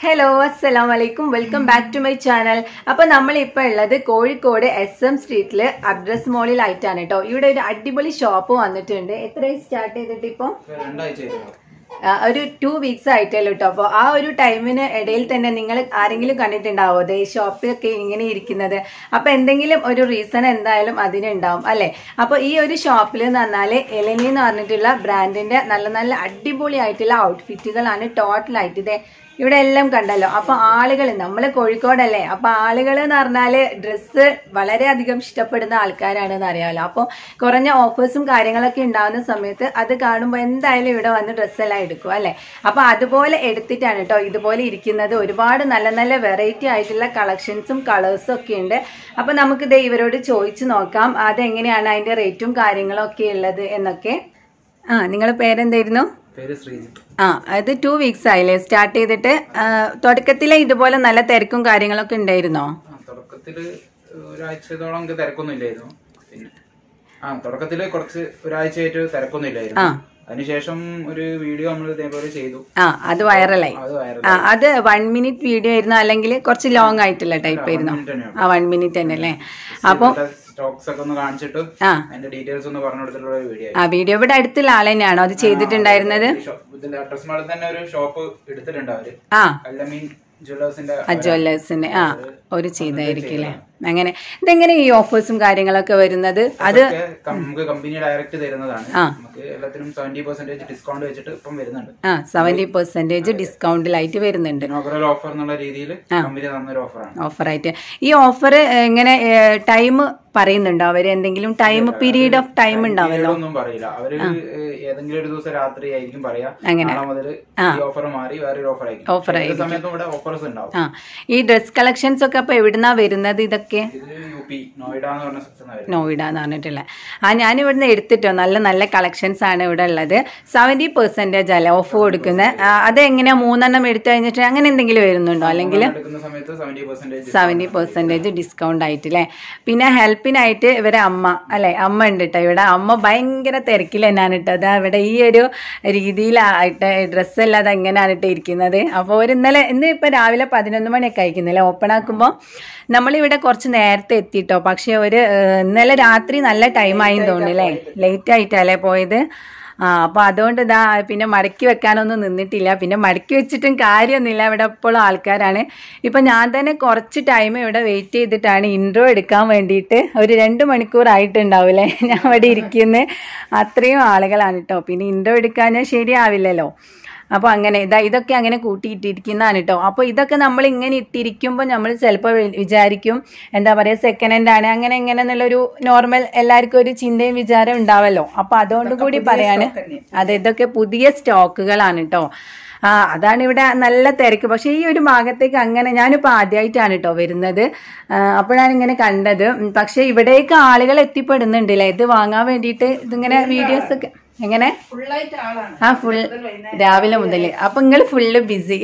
Hello അസ്സലാം വലൈക്കും welcome back to my channel അപ്പൊ നമ്മൾ ഇപ്പൊ ഉള്ളത് കോഴിക്കോട് എസ് എം സ്ട്രീറ്റില് അഡ്രസ് മോളിലായിട്ടാണ് കേട്ടോ ഇവിടെ ഒരു അടിപൊളി ഷോപ്പ് വന്നിട്ടുണ്ട് എത്രയായി സ്റ്റാർട്ട് ചെയ്തിട്ട് ഇപ്പൊ രണ്ടാഴ്ച ചെയ്തോ ആ, ഒരു ടു വീക്സ് ആയിട്ടല്ലോ കേട്ടോ അപ്പോൾ ആ ഒരു ടൈമിന് ഇടയിൽ തന്നെ നിങ്ങൾ ആരെങ്കിലും കണ്ടിട്ടുണ്ടാവോ ദേ ഈ ഷോപ്പിലൊക്കെ ഇങ്ങനെ ഇരിക്കുന്നത് അപ്പൊ എന്തെങ്കിലും ഒരു റീസൺ എന്തായാലും അതിനുണ്ടാവും അല്ലെ അപ്പൊ ഈ ഒരു ഷോപ്പിൽ എന്ന് പറഞ്ഞാല് എലനി എന്ന് പറഞ്ഞിട്ടുള്ള ബ്രാൻഡിന്റെ നല്ല നല്ല അടിപൊളി ആയിട്ടുള്ള ഔട്ട്ഫിറ്റുകളാണ് ടോട്ടലായിട്ട് ഇതേ ഇവിടെ എല്ലാം കണ്ടല്ലോ അപ്പൊ ആളുകൾ നമ്മൾ കോഴിക്കോടല്ലേ അപ്പൊ ആളുകൾ എന്ന് പറഞ്ഞാല് ഡ്രസ്സ് വളരെയധികം ഇഷ്ടപ്പെടുന്ന ആൾക്കാരാണെന്ന് അറിയാമല്ലോ അപ്പോൾ കുറഞ്ഞ ഓഫേഴ്സും കാര്യങ്ങളൊക്കെ ഉണ്ടാവുന്ന സമയത്ത് അത് കാണുമ്പോൾ എന്തായാലും ഇവിടെ വന്ന് ഡ്രസ്സെല്ലാം എടുക്കും അല്ലേ അപ്പൊ അതുപോലെ എടുത്തിട്ടാണ് കേട്ടോ ഇതുപോലെ ഇരിക്കുന്നത് ഒരുപാട് നല്ല നല്ല വെറൈറ്റി ആയിട്ടുള്ള കളക്ഷൻസും കളേഴ്സും ഒക്കെ ഉണ്ട് അപ്പൊ നമുക്ക് ഇത് ഇവരോട് ചോദിച്ചു നോക്കാം അതെങ്ങനെയാണ് അതിന്റെ റേറ്റും കാര്യങ്ങളും ഒക്കെ ഉള്ളത് എന്നൊക്കെ ആ നിങ്ങളെ പേരെന്തായിരുന്നു പേര് ശ്രീജിത്ത് ആ അത് ടു വീക്സ് ആയില്ലേ സ്റ്റാർട്ട് ചെയ്തിട്ട് ആ, തുടക്കത്തിലെ ഇതുപോലെ നല്ല തിരക്കും കാര്യങ്ങളൊക്കെ ഉണ്ടായിരുന്നോ ആ തുടക്കത്തില് ഒരാഴ്ചത്തോളം എനിക്ക് തിരക്കൊന്നും ഇല്ലായിരുന്നു പിന്നെ ആ തുടക്കത്തില് കുറച്ച് ഒരാഴ്ചയായിട്ട് തിരക്കൊന്നും ഇല്ലായിരുന്നു ആ അതിനുശേഷം ഒരു വീഡിയോ നമ്മൾ ഇതേപോലെ ചെയ്തു ആ അത് വൈറലായി അത് വൈറൽ ആ അത് വൺ മിനിറ്റ് വീഡിയോ ആയിരുന്നു അല്ലെങ്കിൽ കുറച്ച് ലോങ് ആയിട്ടുള്ള ടൈപ്പ് ആയിരുന്നു ആ വൺ മിനിറ്റ് തന്നെ അല്ലേ അപ്പോൾ സ്റ്റോക്സ് ഒക്കെ ഒന്ന് കാണിച്ചിട്ട് ആ അതിന്റെ ഡീറ്റെയിൽസ് ഒന്ന് പറഞ്ഞു കൊടുത്തിട്ടുള്ള ഒരു വീഡിയോ ആ വീഡിയോ ഇവിടെ അടുത്തുള്ള ആൾ തന്നെയാണോ അത് ചെയ്തിട്ടുണ്ടായിരുന്നത് ഇതിന്റെ അഡ്രസ് മാളിൽ തന്നെ ഒരു ഷോപ്പ് എടുത്തിട്ടുണ്ട് അവര് ആ കല്ലമീൻ ജ്വല്ലേഴ്സിന്റെ ആ ജ്വല്ലേഴ്സിന്റെ ആ ഒരു ചെയ്തായിരിക്കും അല്ലേ അങ്ങനെ ഇതെങ്ങനെ ഈ ഓഫേഴ്സും കാര്യങ്ങളൊക്കെ വരുന്നത് അത് അതൊക്കെ നമുക്ക് കമ്പനി ഡയറക്റ്റ് തരുന്നതാണ് ആ. നമുക്ക് എല്ലാത്തിനും സെവന്റി പെർസെന്റേജ് ഡിസ്കൗണ്ട് വെച്ചിട്ട് ഇപ്പം വരുന്നുണ്ട് ആ സെവന്റി പെർസെന്റേജ് ഡിസ്കൗണ്ടിലായിട്ട് വരുന്നുണ്ട് ഇനോഗ്രൽ ഓഫർ എന്നുള്ള രീതിയിൽ കമ്പനി തന്നൊരു ഓഫറാണ് ഓഫറായിട്ട് ഈ ഓഫർ ഇങ്ങനെ ടൈം പറയുന്നുണ്ടോ അവര് എന്തെങ്കിലും ടൈം പീരീഡ് ഓഫ് ടൈം ഉണ്ടാവല്ലോ ഒന്നും പറയില്ല അവര് ഏഹ്, ഏതെങ്കിലും ഒരു ദിവസം രാത്രി ആയിരിക്കും പറയാ അങ്ങനെ. നാളെ മുതൽ ഈ ഓഫർ മാറി വേറൊരു ഓഫർ ആയിരിക്കും Offer ഏത് സമയത്തും ഇവിടെ ഓഫേഴ്സ് ഉണ്ടാവും ആ ഈ ഡ്രസ് കളക്ഷൻസ് ഒക്കെ അപ്പൊ എവിടുന്നാ വരുന്നത് ഇതൊക്കെ ഇത് യു പി നോയിഡ എന്ന് പറഞ്ഞ സ്ഥലത്താണ് വരുന്നത് നോയിഡ എന്ന് പറഞ്ഞിട്ടുള്ള ആ ഞാൻ ഇവിടുന്ന് എടുത്തിട്ടോ നല്ല നല്ല കളക്ഷൻസ് ആണ് ഇവിടെ ഉള്ളത് സെവന്റി പെർസെന്റേജ് അല്ലേ ഓഫ് കൊടുക്കുന്നത് അതെങ്ങനെയാ മൂന്നെണ്ണം എടുത്തു കഴിഞ്ഞിട്ട് അങ്ങനെ എന്തെങ്കിലും വരുന്നുണ്ടോ അല്ലെങ്കിൽ എടുക്കുന്ന സമയത്ത് seventy percentage seventy percentage discount ആയിട്ട് അല്ലേ പിന്നെ ഹെൽപ്പിനായിട്ട് ഇവരെ അമ്മ അല്ലെ അമ്മ ഉണ്ട് കേട്ടോ ഇവിടെ അമ്മ ഭയങ്കര തിരക്കിൽ തന്നെയാണ് കേട്ടോ അതാ ഇവിടെ ഈ ഒരു രീതിയിലായിട്ട് ഡ്രസ്സ് അല്ലാതെ എങ്ങനെയാണ് ഇട്ട് ഇരിക്കുന്നത് അപ്പോൾ ഒരു ഇന്നലെ ഇന്ന് ഇപ്പം രാവിലെ പതിനൊന്ന് മണിയൊക്കെ അയക്കുന്നില്ലേ ഓപ്പൺ ആക്കുമ്പോൾ നമ്മളിവിടെ കുറച്ച് നേരത്തെ എത്തിട്ടോ പക്ഷെ ഒരു ഏഹ്, ഇന്നലെ രാത്രി നല്ല ടൈമായി തോന്നുന്നില്ലേ ലേറ്റ് ആയിട്ടല്ലേ പോയത് ആ അപ്പൊ അതുകൊണ്ട് ഇതാ പിന്നെ മടക്കി വെക്കാനൊന്നും നിന്നിട്ടില്ല പിന്നെ മടക്കി വെച്ചിട്ടും കാര്യമൊന്നുമില്ല ഇവിടെ എപ്പോഴും ആൾക്കാരാണ് ഇപ്പൊ ഞാൻ തന്നെ കുറച്ച് ടൈം ഇവിടെ വെയിറ്റ് ചെയ്തിട്ടാണ് ഇൻട്രോ എടുക്കാൻ വേണ്ടിയിട്ട് ഒരു രണ്ട് മണിക്കൂർ ആയിട്ടുണ്ടാവില്ലേ ഞാൻ ഇവിടെ ഇരിക്കുന്നത് അത്രയും ആളുകളാണ് കേട്ടോ പിന്നെ ഇൻട്രോ എടുക്കാൻ ശരിയാവില്ലല്ലോ അപ്പോൾ അങ്ങനെ ഇതാ ഇതൊക്കെ അങ്ങനെ കൂട്ടിയിട്ടിരിക്കുന്നതാണ് കേട്ടോ അപ്പോൾ ഇതൊക്കെ നമ്മൾ ഇങ്ങനെ ഇട്ടിരിക്കുമ്പോൾ നമ്മൾ ചിലപ്പോൾ വിചാരിക്കും എന്താ പറയുക സെക്കൻഡ് ഹാൻഡ് ആണ് അങ്ങനെ ഇങ്ങനെ എന്നുള്ളൊരു നോർമൽ എല്ലാവർക്കും ഒരു ചിന്തയും വിചാരം ഉണ്ടാവല്ലോ അപ്പോൾ അതുകൊണ്ട് കൂടി പറയാണ് അതെ ഇതൊക്കെ പുതിയ സ്റ്റോക്കുകളാണ് കേട്ടോ ആ അതാണ് ഇവിടെ നല്ല തിരക്ക് പക്ഷേ ഈ ഒരു ഭാഗത്തേക്ക് അങ്ങനെ ഞാനിപ്പോൾ ആദ്യമായിട്ടാണ് കേട്ടോ വരുന്നത് ആ, അപ്പോഴാണ് ഇങ്ങനെ കണ്ടത് ഉം, പക്ഷേ ഇവിടേക്ക് ആളുകൾ എത്തിപ്പെടുന്നുണ്ടല്ലേ ഇത് വാങ്ങാൻ വേണ്ടിയിട്ട് ഇതിങ്ങനെ വീഡിയോസ് ഒക്കെ എങ്ങനെ ആ ഫുൾ രാവിലെ മുതൽ അപ്പൊ നിങ്ങൾ ഫുള്ള് ബിസി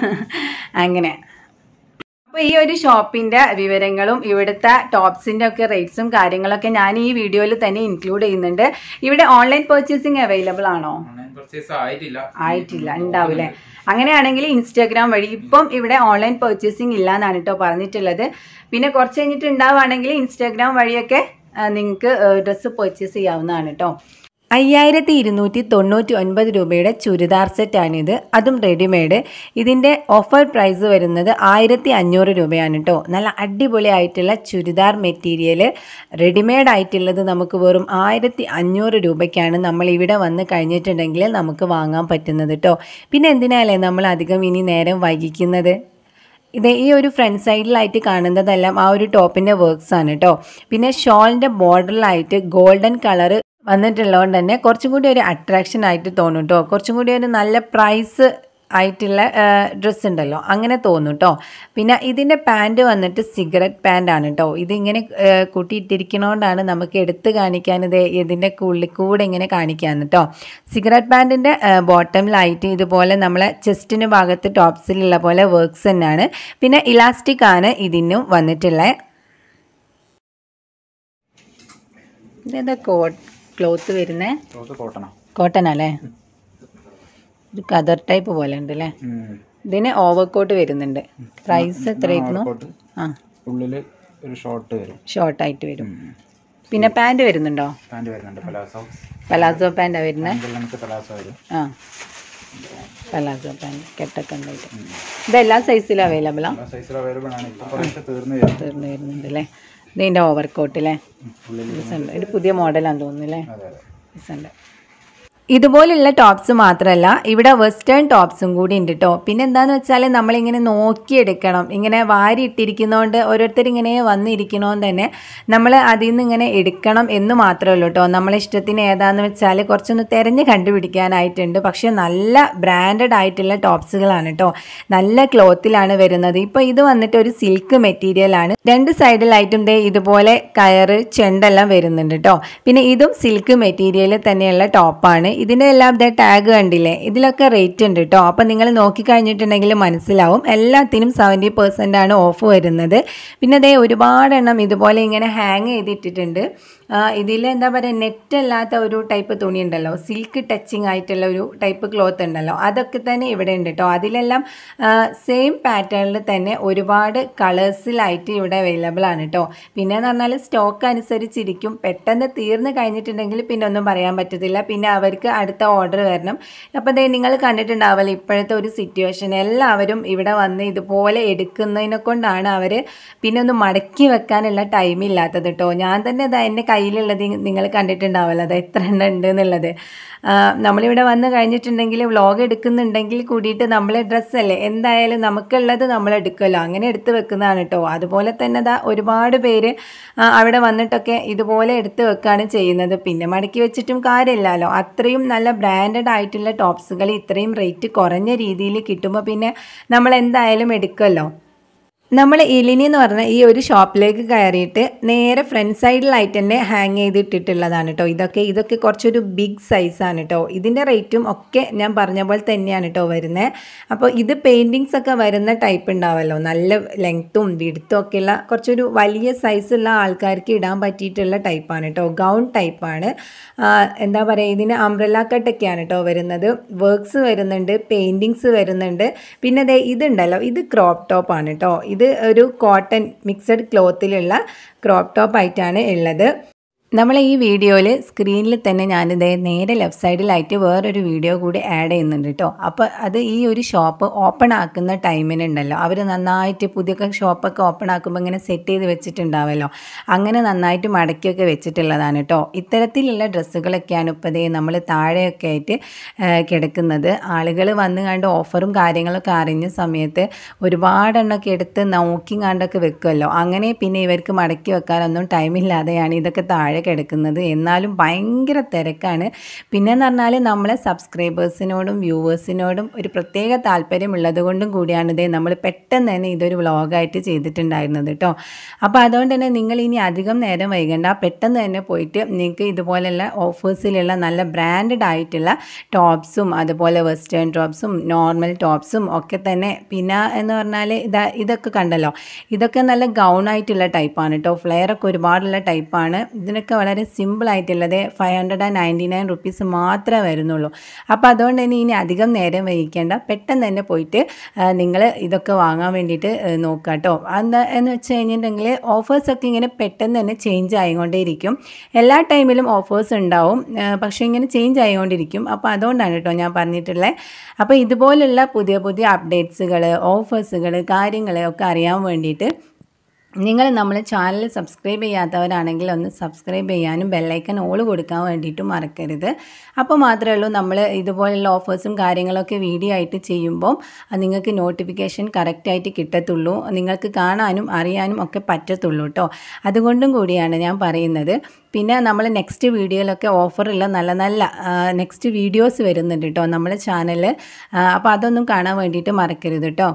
അങ്ങനെ അപ്പൊ ഈ ഒരു ഷോപ്പിന്റെ വിവരങ്ങളും ഇവിടുത്തെ ടോപ്സിന്റെ ഒക്കെ റേറ്റ്സും കാര്യങ്ങളൊക്കെ ഞാൻ ഈ വീഡിയോയിൽ തന്നെ ഇൻക്ലൂഡ് ചെയ്യുന്നുണ്ട് ഇവിടെ ഓൺലൈൻ പർച്ചേസിംഗ് അവൈലബിൾ ആണോ ഓൺലൈൻ പർച്ചേസ് ആയിട്ടില്ല ആയിട്ടില്ല ഉണ്ടാവില്ലേ അങ്ങനെയാണെങ്കിൽ ഇൻസ്റ്റാഗ്രാം വഴി ഇപ്പം ഇവിടെ ഓൺലൈൻ പർച്ചേസിംഗ് ഇല്ല എന്നാണ് കേട്ടോ പറഞ്ഞിട്ടുള്ളത് പിന്നെ കുറച്ച് കഴിഞ്ഞിട്ട് ഉണ്ടാവുകയാണെങ്കിൽ ഇൻസ്റ്റാഗ്രാം വഴിയൊക്കെ നിങ്ങൾക്ക് ഡ്രസ്സ് പർച്ചേസ് ചെയ്യാവുന്നതാണ് കേട്ടോ അയ്യായിരത്തി ഇരുന്നൂറ്റി തൊണ്ണൂറ്റി ഒൻപത് രൂപയുടെ ചുരിദാർ സെറ്റാണിത് അതും റെഡിമെയ്ഡ് ഇതിൻ്റെ ഓഫർ പ്രൈസ് വരുന്നത് ആയിരത്തി അഞ്ഞൂറ് രൂപയാണ് കേട്ടോ നല്ല അടിപൊളിയായിട്ടുള്ള ചുരിദാർ മെറ്റീരിയൽ റെഡിമെയ്ഡ് ആയിട്ടുള്ളത് നമുക്ക് വെറും ആയിരത്തി അഞ്ഞൂറ് രൂപയ്ക്കാണ് നമ്മൾ ഇവിടെ വന്ന് കഴിഞ്ഞിട്ടുണ്ടെങ്കിൽ നമുക്ക് വാങ്ങാൻ പറ്റുന്നത് കേട്ടോ പിന്നെ എന്തിനാലേ നമ്മൾ അധികം ഇനി നേരം വൈകിക്കുന്നത് ഇത് ഈ ഒരു ഫ്രണ്ട് സൈഡിലായിട്ട് കാണുന്നതെല്ലാം ആ ഒരു ടോപ്പിൻ്റെ വർക്ക്സ് ആണ് കേട്ടോ പിന്നെ ഷോളിൻ്റെ ബോർഡറിലായിട്ട് ഗോൾഡൻ കളറ് വന്നിട്ടുള്ളതുകൊണ്ട് തന്നെ കുറച്ചും കൂടി ഒരു അട്രാക്ഷൻ ആയിട്ട് തോന്നും കേട്ടോ കുറച്ചും കൂടി ഒരു നല്ല പ്രൈസ് ആയിട്ടുള്ള ഡ്രസ്സ് ഉണ്ടല്ലോ അങ്ങനെ തോന്നും കേട്ടോ പിന്നെ ഇതിൻ്റെ പാൻറ് വന്നിട്ട് സിഗരറ്റ് പാൻ്റ് ആണ് കേട്ടോ ഇതിങ്ങനെ ഏഹ്, കൂട്ടിയിട്ടിരിക്കണോണ്ടാണ് നമുക്ക് എടുത്ത് കാണിക്കാൻ ഇത് ഇതിൻ്റെ ഉള്ളിൽ കൂടെ ഇങ്ങനെ കാണിക്കാന്ന് കേട്ടോ സിഗരറ്റ് പാൻറ്റിൻ്റെ ബോട്ടമിലായിട്ട് ഇതുപോലെ നമ്മളെ ചെസ്റ്റിന് ഭാഗത്ത് ടോപ്സിലുള്ള പോലെ വർക്ക്സ് തന്നെയാണ് പിന്നെ ഇലാസ്റ്റിക് ആണ് ഇതിനും വന്നിട്ടുള്ളത് ഇതേതാ കോട്ട് ക്ലോത്ത് വരുന്നേ കോട്ടണോ കോട്ടൺ അല്ലേ ഒരു കതർ ടൈപ്പ് പോലെ ഉണ്ട് അല്ലേ ഇതിന് ഓവർകോട്ട് വരുന്നുണ്ട് പ്രൈസ് എത്രയായിരുന്നു കോട്ട് ആ ഉള്ളില് ഒരു ഷോർട്ട് വരും ഷോർട്ടായിട്ട് വരും പിന്നെ പാൻറ് വരുന്നുണ്ടോ പാൻറ് വരുന്നുണ്ട് പലാസോ പലാസോ പാൻറ്റാണ് വരുന്നത് പാൻറ്റിൽ നമുക്ക് പലാസോ വരും ആ പലാസോ പാൻറ് കെട്ടൊക്കെ ഉണ്ടായിട്ട് ഇതെല്ലാ സൈസിലും അവൈലബിളാ എല്ലാ സൈസിലും അവൈലബിൾ ആണ് ഇപ്പൊ കുറച്ച് തീർന്നു വരും തീർന്നു വരുന്നുണ്ട് അല്ലേ ഇതിൻ്റെ ഓവർകോട്ട് അല്ലേ ഉള്ളിൽ രസമുണ്ട് ഒരു പുതിയ മോഡലാന്ന് തോന്നുന്നു അല്ലേ അതെ അതെ രസമുണ്ട് ഇതുപോലുള്ള ടോപ്സ് മാത്രമല്ല ഇവിടെ വെസ്റ്റേൺ ടോപ്സും കൂടി ഉണ്ട് കേട്ടോ പിന്നെ എന്താന്ന് വെച്ചാൽ നമ്മളിങ്ങനെ നോക്കിയെടുക്കണം ഇങ്ങനെ വാരി ഇട്ടിരിക്കുന്നതുകൊണ്ട് ഓരോരുത്തർ ഇങ്ങനെ വന്നിരിക്കണമെന്ന് തന്നെ നമ്മൾ അതിൽ നിന്ന് ഇങ്ങനെ എടുക്കണം എന്ന് മാത്രമേ ഉള്ളൂ കേട്ടോ നമ്മളെ ഇഷ്ടത്തിന് ഏതാന്ന് വെച്ചാൽ കുറച്ചൊന്ന് തിരഞ്ഞ് കണ്ടുപിടിക്കാനായിട്ടുണ്ട് പക്ഷേ നല്ല ബ്രാൻഡഡ് ആയിട്ടുള്ള ടോപ്സുകളാണ് കേട്ടോ നല്ല ക്ലോത്തിലാണ് വരുന്നത് ഇപ്പോൾ ഇത് വന്നിട്ട് ഒരു സിൽക്ക് മെറ്റീരിയലാണ് രണ്ട് സൈഡിലായിട്ടും ദേ ഇതുപോലെ കയറ് ചെണ്ടെല്ലാം വരുന്നുണ്ട് കേട്ടോ പിന്നെ ഇതും സിൽക്ക് മെറ്റീരിയൽ തന്നെയുള്ള ടോപ്പാണ് ഇതിൻ്റെ എല്ലാം ദേ ടാഗ് കണ്ടില്ലേ ഇതിലൊക്കെ റേറ്റ് ഉണ്ട് കേട്ടോ അപ്പം നിങ്ങൾ നോക്കിക്കഴിഞ്ഞിട്ടുണ്ടെങ്കിൽ മനസ്സിലാവും എല്ലാത്തിനും സെവൻറ്റി പെർസെൻ്റ് ആണ് ഓഫ് വരുന്നത് പിന്നെ ദേ ഒരുപാടെണ്ണം ഇതുപോലെ ഇങ്ങനെ ഹാങ് ചെയ്തിട്ടിട്ടുണ്ട് ഇതിൽ എന്താ പറയുക നെറ്റ് അല്ലാത്ത ഒരു ടൈപ്പ് തുണി ഉണ്ടല്ലോ സിൽക്ക് ടച്ചിങ് ആയിട്ടുള്ള ഒരു ടൈപ്പ് ക്ലോത്ത് ഉണ്ടല്ലോ അതൊക്കെ തന്നെ ഇവിടെ ഉണ്ട് കേട്ടോ അതിലെല്ലാം സെയിം പാറ്റേണിൽ തന്നെ ഒരുപാട് കളേഴ്സിലായിട്ട് ഇവിടെ അവൈലബിൾ ആണ് കേട്ടോ പിന്നെ എന്ന് പറഞ്ഞാൽ സ്റ്റോക്ക് അനുസരിച്ചിരിക്കും പെട്ടെന്ന് തീർന്നു കഴിഞ്ഞിട്ടുണ്ടെങ്കിൽ പിന്നെ ഒന്നും പറയാൻ പറ്റത്തില്ല പിന്നെ അവർക്ക് അടുത്ത ഓർഡർ വരണം അപ്പോൾ ദേ നിങ്ങൾ കണ്ടിട്ടുണ്ടാവല്ലോ ഇപ്പോഴത്തെ ഒരു സിറ്റുവേഷൻ എല്ലാവരും ഇവിടെ വന്ന് ഇതുപോലെ എടുക്കുന്നതിനെ കൊണ്ടാണ് അവർ പിന്നെ ഒന്ന് മടക്കി വെക്കാനുള്ള ടൈം ഇല്ലാത്തത് കേട്ടോ ഞാൻ തന്നെ ഇതാ എൻ്റെ കയ്യിലുള്ളത് നിങ്ങൾ കണ്ടിട്ടുണ്ടാവല്ലോ അത് എത്ര എണ്ണം ഉണ്ട് എന്നുള്ളത് ആ, നമ്മളിവിടെ വന്ന് കഴിഞ്ഞിട്ടുണ്ടെങ്കിൽ വ്ളോഗ് എടുക്കുന്നുണ്ടെങ്കിൽ കൂടിയിട്ട് നമ്മൾ ഡ്രസ്സല്ലേ എന്തായാലും നമുക്കുള്ളത് നമ്മൾ എടുക്കുമല്ലോ അങ്ങനെ എടുത്ത് വെക്കുന്നതാണ് കേട്ടോ അതുപോലെ തന്നെ ദാ ഒരുപാട് പേര് ആ, അവിടെ വന്നിട്ടൊക്കെ ഇതുപോലെ എടുത്ത് വെക്കുകയാണ് ചെയ്യുന്നത് പിന്നെ മടക്കി വെച്ചിട്ടും കാര്യമില്ലല്ലോ അത്രയും നല്ല ബ്രാൻഡഡ് ആയിട്ടുള്ള ടോപ്സുകൾ ഇത്രയും റേറ്റ് കുറഞ്ഞ രീതിയിൽ കിട്ടുമ്പോൾ പിന്നെ നമ്മൾ എന്തായാലും എടുക്കുമല്ലോ നമ്മൾ ഇലിനി എന്ന് പറഞ്ഞ ഈ ഒരു ഷോപ്പിലേക്ക് കയറിയിട്ട് നേരെ ഫ്രണ്ട് സൈഡിലായിട്ട് തന്നെ ഹാങ് ചെയ്തിട്ടിട്ടുള്ളതാണ് കേട്ടോ ഇതൊക്കെ ഇതൊക്കെ കുറച്ചൊരു ബിഗ് സൈസാണ് കേട്ടോ ഇതിൻ്റെ റേറ്റും ഒക്കെ ഞാൻ പറഞ്ഞ പോലെ തന്നെയാണ് കേട്ടോ വരുന്നത് അപ്പോൾ ഇത് പെയിൻറ്റിങ്സ് ഒക്കെ വരുന്ന ടൈപ്പ് ഉണ്ടാവുമല്ലോ നല്ല ലെങ്ത്തും വിടുത്തും ഒക്കെയുള്ള കുറച്ചൊരു വലിയ സൈസുള്ള ആൾക്കാർക്ക് ഇടാൻ പറ്റിയിട്ടുള്ള ടൈപ്പാണ് കേട്ടോ ഗൗൺ ടൈപ്പാണ് എന്താ പറയുക ഇതിന് അംബ്രല്ല കട്ടൊക്കെയാണ് കേട്ടോ വരുന്നത് വർക്ക്സ് വരുന്നുണ്ട് പെയിൻറ്റിങ്സ് വരുന്നുണ്ട് പിന്നെ ദേ ഇതുണ്ടല്ലോ ഇത് ക്രോപ്പ് ടോപ്പാണ് കേട്ടോ ഇത് ഒരു കോട്ടൺ മിക്സഡ് ക്ലോത്തിലുള്ള ക്രോപ്പ് ടോപ്പ് ആയിട്ടാണ് ഉള്ളത് നമ്മൾ ഈ വീഡിയോയിൽ സ്ക്രീനിൽ തന്നെ ഞാനിത് നേരെ ലെഫ്റ്റ് സൈഡിലായിട്ട് വേറൊരു വീഡിയോ കൂടി ആഡ് ചെയ്യുന്നുണ്ട് കേട്ടോ അപ്പോൾ അത് ഈ ഒരു ഷോപ്പ് ഓപ്പൺ ആക്കുന്ന ടൈമിനുണ്ടല്ലോ അവർ നന്നായിട്ട് പുതിയ ഷോപ്പൊക്കെ ഓപ്പൺ ആക്കുമ്പോൾ ഇങ്ങനെ സെറ്റ് ചെയ്ത് വെച്ചിട്ടുണ്ടാവല്ലോ അങ്ങനെ നന്നായിട്ട് മടക്കിയൊക്കെ വെച്ചിട്ടുള്ളതാണ് കേട്ടോ ഇത്തരത്തിലുള്ള ഡ്രസ്സുകളൊക്കെയാണ് ഇപ്പോൾ ദേ നമ്മൾ താഴെയൊക്കെ ആയിട്ട് ആ, കിടക്കുന്നത് ആളുകൾ വന്ന് കണ്ട് ഓഫറും കാര്യങ്ങളൊക്കെ അറിഞ്ഞ സമയത്ത് ഒരുപാടെണ്ണമൊക്കെ എടുത്ത് നോക്കി കണ്ടൊക്കെ വെക്കുമല്ലോ അങ്ങനെ പിന്നെ ഇവർക്ക് മടക്കി വെക്കാനൊന്നും ടൈമില്ലാതെയാണ് ഇതൊക്കെ താഴെ കിടക്കുന്നത് എന്നാലും ഭയങ്കര തിരക്കാണ് പിന്നെന്ന് പറഞ്ഞാൽ നമ്മളെ സബ്സ്ക്രൈബേഴ്സിനോടും വ്യൂവേഴ്സിനോടും ഒരു പ്രത്യേക താല്പര്യമുള്ളത് കൊണ്ടും കൂടിയാണ് ഇതേ നമ്മൾ പെട്ടെന്ന് തന്നെ ഇതൊരു വ്ളോഗായിട്ട് ചെയ്തിട്ടുണ്ടായിരുന്നത് കേട്ടോ അപ്പോൾ അതുകൊണ്ട് തന്നെ നിങ്ങൾ ഇനി അധികം നേരം വൈകണ്ട പെട്ടെന്ന് തന്നെ പോയിട്ട് നിങ്ങൾക്ക് ഇതുപോലെയുള്ള ഓഫേഴ്സിലുള്ള നല്ല ബ്രാൻഡഡ് ആയിട്ടുള്ള ടോപ്സും അതുപോലെ വെസ്റ്റേൺ ടോപ്സും നോർമൽ ടോപ്സും ഒക്കെ തന്നെ പിന്നെ എന്ന് പറഞ്ഞാൽ ഇതാ ഇതൊക്കെ കണ്ടല്ലോ ഇതൊക്കെ നല്ല ഗൗൺ ആയിട്ടുള്ള ടൈപ്പാണ് കേട്ടോ ഫ്ലെയർ ഒക്കെ ഒരുപാടുള്ള ടൈപ്പാണ് ഇതിനൊക്കെ വളരെ സിമ്പിൾ ആയിട്ടുള്ളത് five hundred and ninety nine rupees മാത്രമേ വരുന്നുള്ളൂ അപ്പോൾ അതുകൊണ്ട് തന്നെ ഇനി അധികം നേരം വൈകിക്കേണ്ട പെട്ടെന്ന് തന്നെ പോയിട്ട് നിങ്ങൾ ഇതൊക്കെ വാങ്ങാൻ വേണ്ടിയിട്ട് ആ, നോക്കുക കേട്ടോ എന്താ എന്ന് വെച്ച് കഴിഞ്ഞിട്ടുണ്ടെങ്കിൽ ഓഫേഴ്സൊക്കെ ഇങ്ങനെ പെട്ടെന്ന് തന്നെ ചേഞ്ച് ആയിക്കൊണ്ടേയിരിക്കും എല്ലാ ടൈമിലും ഓഫേഴ്സ് ഉണ്ടാവും ആ, പക്ഷേ ഇങ്ങനെ ചേഞ്ച് ആയിക്കൊണ്ടിരിക്കും അപ്പോൾ അതുകൊണ്ടാണ് കേട്ടോ ഞാൻ പറഞ്ഞിട്ടുള്ളത് അപ്പോൾ ഇതുപോലുള്ള പുതിയ പുതിയ അപ്ഡേറ്റ്സുകൾ ഓഫേഴ്സുകൾ കാര്യങ്ങൾ ഒക്കെ അറിയാൻ വേണ്ടിയിട്ട് നിങ്ങൾ നമ്മളെ ചാനൽ സബ്സ്ക്രൈബ് ചെയ്യാത്തവരാണെങ്കിൽ ഒന്ന് സബ്സ്ക്രൈബ് ചെയ്യാനും ബെല്ലൈക്കൻ ഓൾ കൊടുക്കാൻ വേണ്ടിയിട്ടും മറക്കരുത് അപ്പോൾ മാത്രമേ ഉള്ളൂ നമ്മൾ ഇതുപോലുള്ള ഓഫേഴ്സും കാര്യങ്ങളൊക്കെ വീഡിയോ ആയിട്ട് ചെയ്യുമ്പോൾ അത് നിങ്ങൾക്ക് നോട്ടിഫിക്കേഷൻ കറക്റ്റായിട്ട് കിട്ടത്തുള്ളൂ നിങ്ങൾക്ക് കാണാനും അറിയാനും ഒക്കെ പറ്റത്തുള്ളൂ കേട്ടോ അതുകൊണ്ടും കൂടിയാണ് ഞാൻ പറയുന്നത് പിന്നെ നമ്മൾ നെക്സ്റ്റ് വീഡിയോയിലൊക്കെ ഓഫറുള്ള നല്ല നല്ല നെക്സ്റ്റ് വീഡിയോസ് വരുന്നുണ്ട് കേട്ടോ നമ്മളെ ചാനൽ അപ്പോൾ അതൊന്നും കാണാൻ വേണ്ടിയിട്ട് മറക്കരുത് കേട്ടോ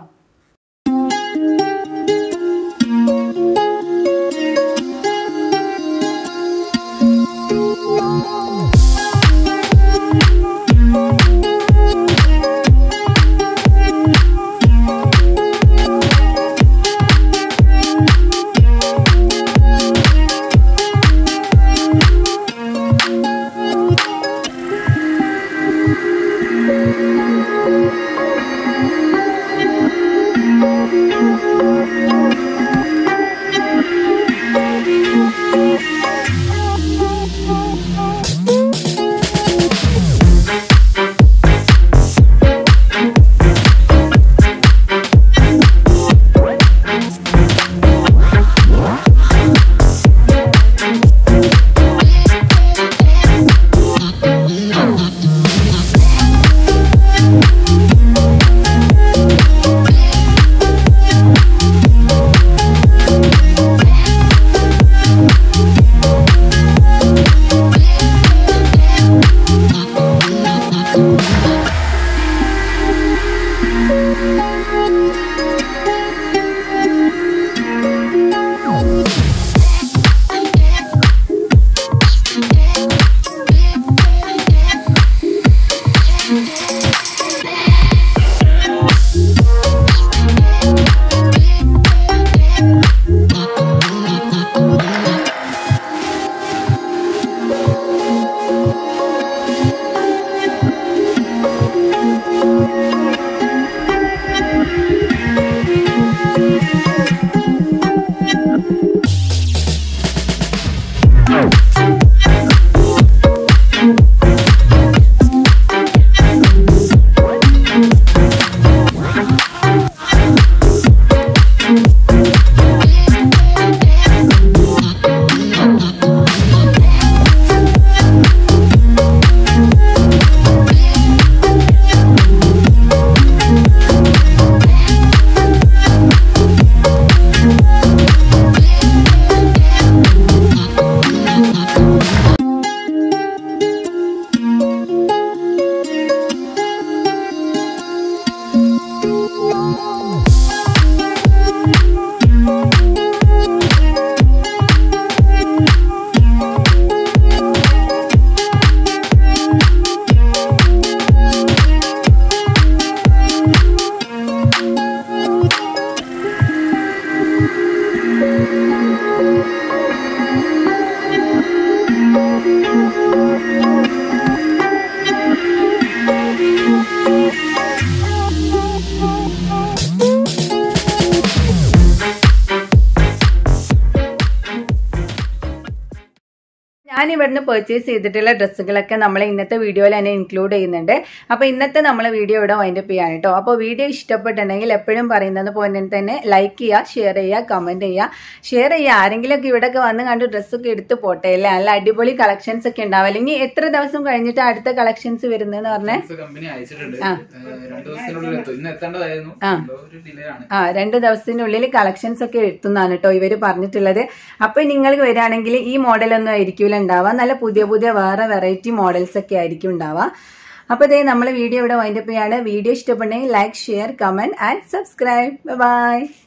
ഞാൻ ഇവിടുന്ന് പർച്ചേസ് ചെയ്തിട്ടുള്ള ഡ്രസ്സുകളൊക്കെ നമ്മൾ ഇന്നത്തെ വീഡിയോയിൽ തന്നെ ഇൻക്ലൂഡ് ചെയ്യുന്നുണ്ട് അപ്പോൾ ഇന്നത്തെ നമ്മളെ വീഡിയോ ഇവിടെ വൈൻഡപ്പ് ചെയ്യാൻ കേട്ടോ അപ്പോൾ വീഡിയോ ഇഷ്ടപ്പെട്ടിട്ടുണ്ടെങ്കിൽ എപ്പോഴും പറയുന്നത് പോലെ തന്നെ ലൈക്ക് ചെയ്യുക ഷെയർ ചെയ്യുക കമൻറ്റ് ചെയ്യുക ഷെയർ ചെയ്യുക ആരെങ്കിലുമൊക്കെ ഇവിടെയൊക്കെ വന്ന് കണ്ട് ഡ്രസ്സൊക്കെ എടുത്ത് പോട്ടെ അല്ലേ നല്ല അടിപൊളി കളക്ഷൻസ് ഒക്കെ ഉണ്ടാവും അല്ലെങ്കിൽ എത്ര ദിവസം കഴിഞ്ഞിട്ട് അടുത്ത കളക്ഷൻസ് വരുന്നതെന്ന് പറഞ്ഞേ കമ്പനി അയച്ചിട്ടുണ്ട് ഏഹ്, രണ്ടു ദിവസത്തിനുള്ളിൽ എത്തും ഇന്ന് എത്തേണ്ടതായിരുന്നു എന്തോ ഒരു ഡിലേ ആണ് ആ രണ്ട് ദിവസത്തിനുള്ളിൽ കളക്ഷൻസ് ഒക്കെ എത്തുന്നതാണ് കേട്ടോ ഇവർ പറഞ്ഞിട്ടുള്ളത് അപ്പൊ നിങ്ങൾ വരികയാണെങ്കിൽ ഈ മോഡലൊന്നും ആയിരിക്കില്ല ഉണ്ടാവുക നല്ല പുതിയ പുതിയ വേറെ വെറൈറ്റി മോഡൽസ് ഒക്കെ ആയിരിക്കും ഉണ്ടാവുക അപ്പോൾ ഇതേ നമ്മൾ വീഡിയോ ഇവിടെ വൈൻഡപ്പ് ചെയ്യാണ് വീഡിയോ ഇഷ്ടപ്പെട്ടെങ്കിൽ like share comment and subscribe by